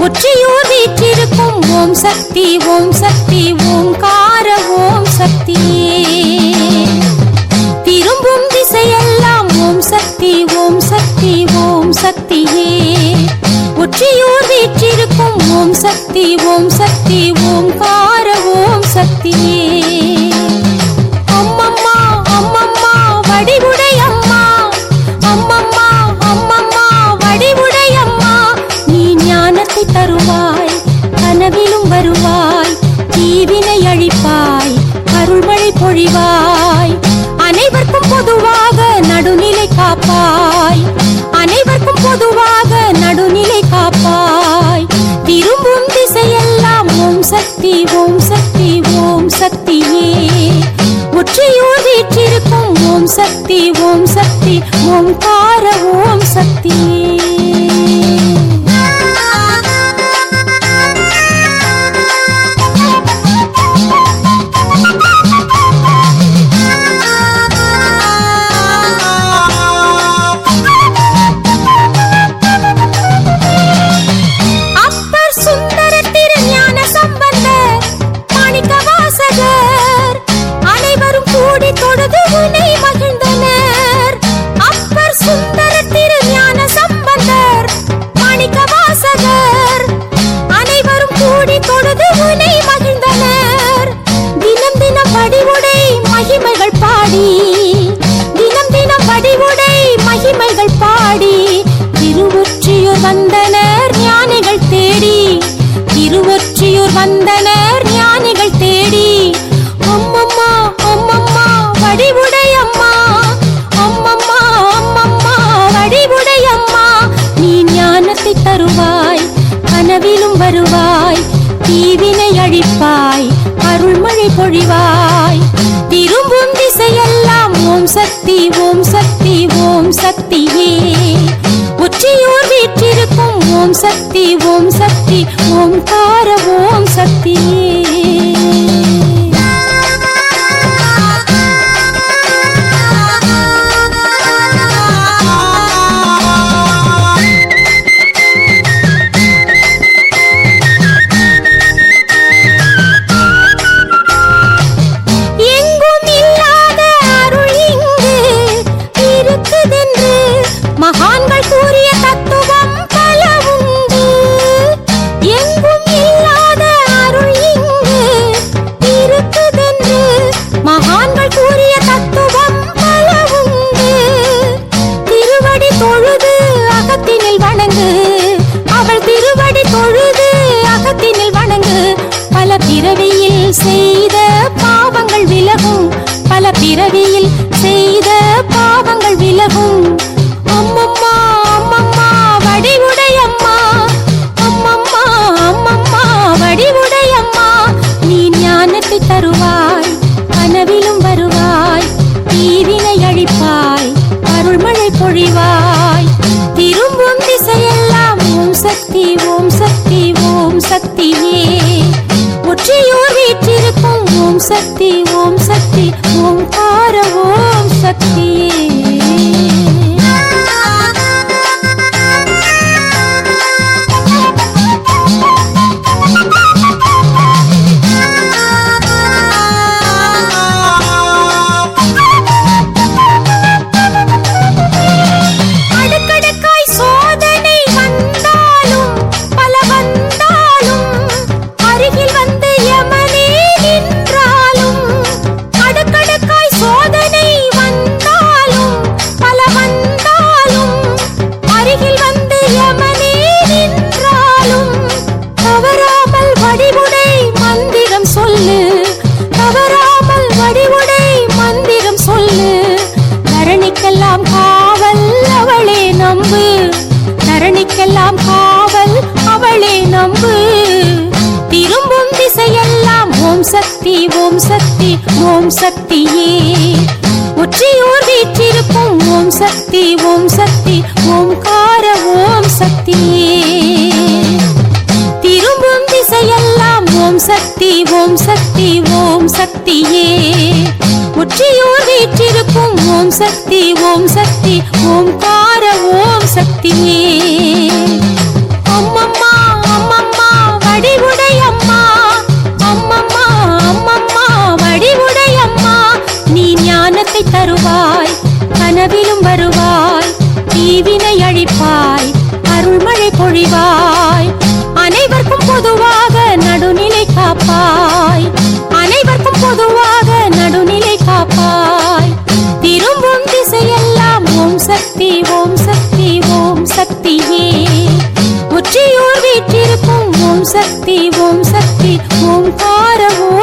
ஒற்றியூர் வீற்றிருக்கும் ஓம் சக்தி ஓம் சக்தி ஓம்கார ஓம் சக்தியே திரும்பும் திசையெல்லாம் ஓம் சக்தி ஓம் சக்தி ஓம் சக்தியே ஒற்றியூர் வீற்றிருக்கும் ஓம் சக்தி ஓம் சக்தி ஓம்கார ஓம் சக்தியே அம்மம்மா அம்மம்மா வடிவுடை அம்மா அம்மம்மா அம்மம்மா வடிவுடை அம்மா நீ ஞானத்தை தருவாய் கனவிலும் வருவாய் தீவினை அழிப்பாய் அருள்மழை பொழிவாய் அனைவருக்கும் பொதுவாக நடுநிலை காப்பாய் அனைவருக்கும் பொதுவாக நடுநிலை காப்பாய் திரும்பும் திசையெல்லாம் ஓம் சக்தி ஓம் சக்தி ஓம் சக்தியே ஒற்றையோர் வீற்றிருக்கும் ஓம் சக்தி ஓம் சக்தி ஓம்கார ஓம் சக்தியே அப்பர் சுந்தர திருஞான சம்பந்தர் மாணிக்க வாசகர் அனைவரும் கூடி தொழுது உனை மகிழ்ந்தனர் அப்பர் சுந்தர திருஞான சம்பந்தர் மாணிக்க வாசகர் அனைவரும் கூடி தொழுது உனை மகிழ்ந்தனர் தினம் தினம் வடிவுடை மகிமைகள் பாடி தினம் தினம் வடிவுடை மகிமைகள் பாடி திருவொற்றியூர் வந்தனர் ஞானிகள் தேடி திருவொற்றியூர் வந்தனர் ஞானிகள் தேடி அம்மம்மா அம்மம்மா வடிவுடை அம்மா அம்மம்மா அம்மம்மா வடிவுடை அம்மா நீ ஞானத்தை தருவாய் கனவிலும் வருவாய் தீவினை அழிப்பாய் அருள்மழை பொழிவாய் திரும்பும் திசையெல்லாம் ஓம் சக்தி ஓம் சக்தி ஓம் சக்தியே ஒற்றியூர் வீற்றிருக்கும் ஓம் சக்தி ஓம் சக்தி ஓம்கார ஓம் சக்தியே எங்கும் இல்லாத அருள் இங்கு இருக்குதென்று மகான்கள் கூறிய தத்துவம் பல உண்டு எங்கும் இல்லாத அருள் இங்கு இருக்குதென்று மகான்கள் கூறிய தத்துவம் பல உண்டு திருவடி தொழுது அகத்தினில் வணங்கு அவள் திருவடி தொழுது அகத்தினில் வணங்கு பல பிறவியில் செய்த பாவங்கள் விலகும் பல பிறவியில் செய்த பாவங்கள் விலகும் அம்மம்மா அம்மம்மா வடிவுடை அம்மா அம்மம்மா அம்மம்மா வடிவுடை அம்மா நீ ஞானத்தை தருவாய் கனவிலும் வருவாய் தீவினை அழிப்பாய் அருள்மழை பொழிவாய் திரும்பும் திசையெல்லாம் ஓம் சக்தி ஓம் சக்தி ஓம் சக்தியே ஒற்றையோர் வீற்றிருக்கும் ஓம் சக்தி ஓம் சக்தி ஓம்கார ஓம் சக்தியே அடுக்கடுக்காய் சோதனை வந்தாலும் பல வந்தாலும் அருகில் வந்து யமனே நின்றாலும் அடுக்கடுக்காய் சோதனை வந்தாலும் பல வந்தாலும் அருகில் வந்து யமனே நின்றாலும் தவறாமல் வடிவுடை மந்திரம் சொல்லு தவறாமல் வடிவுடை மந்திரம் சொல்லு தரணிக்கெல்லாம் காவல் அவளே நம்பு தரணிக்கெல்லாம் காவல் அவளே நம்பு திரும்பும் திசையெல்லாம் ஓம் சக்தி ஓம் சக்தி ஓம் சக்தியே ஒற்றையோர் வீற்றிருக்கும் ஓம் சக்தி ஓம் சக்தி ஓம்கார ஓம் சக்தியே திரும்பும் திசையெல்லாம் ஓம் சக்தி ஓம் சக்தி ஓம் சக்தியே ஒற்றியோர் வீற்றிருக்கும் ஓம் சக்தி ஓம் சக்தி ஓம்கார ஓம் சக்தியே அம்மம்மா அம்மம்மா தருவாய் கனவிலும் வருவாய் தீவினை அழிப்பாய் அருள்மழை பொழிவாய் அனைவருக்கும் பொதுவாக நடுநிலை காப்பாய் அனைவருக்கும் பொதுவாக நடுநிலை காப்பாய் திரும்பும் திசையெல்லாம் ஓம் சக்தி ஓம் சக்தி ஓம் சக்தியே உச்சியூர் வீற்றிருக்கும் ஓம் சக்தி ஓம் சக்தி ஓம்கார